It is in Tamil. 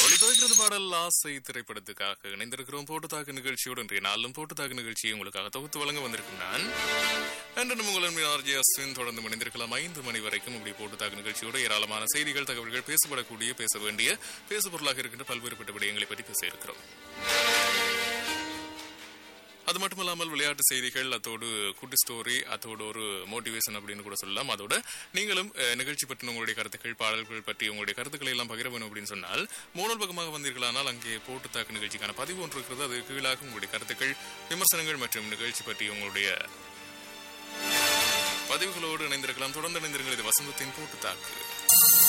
ஒளித்துவைக்கிறது பாடல் ஆசை திரைப்படத்துக்காக இணைந்திருக்கிறோம் போட்டுத்தாக்கு நிகழ்ச்சியோடு இன்றைய நாளும் போட்டுத்தாக்கு நிகழ்ச்சியை உங்களுக்காக தொகுத்து வழங்க வந்திருக்கும் நான் அன்று உங்களின் ஆர்ஜி அஸ்வின் தொடர்ந்து இணைந்திருக்கலாம் ஐந்து மணி வரைக்கும் இப்படி போட்டுத்தாக்கு நிகழ்ச்சியோடு ஏராளமான செய்திகள் தகவல்கள் பேசப்படக்கூடிய பேச வேண்டிய பேசுபொருளாக இருக்கின்ற பல்வேறுபட்ட விடயங்களை பற்றி பேச இருக்கிறோம் அது மட்டுமல்லாமல் விளையாட்டு செய்திகள் அதோடு குட்டி ஸ்டோரி அதோடு ஒரு மோட்டிவேஷன் அப்படின்னு கூட சொல்லலாம் அதோட நீங்களும் அஹ், நிகழ்ச்சி பற்றின உங்களுடைய கருத்துக்கள் பாடல்கள் பற்றி உங்களுடைய கருத்துக்களை எல்லாம் பகிர வேணும் அப்படின்னு சொன்னால் மூணல் பக்கமாக வந்தீர்களானால் அங்கே போட்டு தாக்கு நிகழ்ச்சிக்கான பதிவு ஒன்று இருக்கிறது அது கீழாக உங்களுடைய கருத்துக்கள் விமர்சனங்கள் மற்றும் நிகழ்ச்சி பற்றி உங்களுடைய பதிவுகளோடு இணைந்திருக்கலாம் தொடர்ந்து இணைந்திருங்கள் இது வசந்தத்தின் போட்டு தாக்கு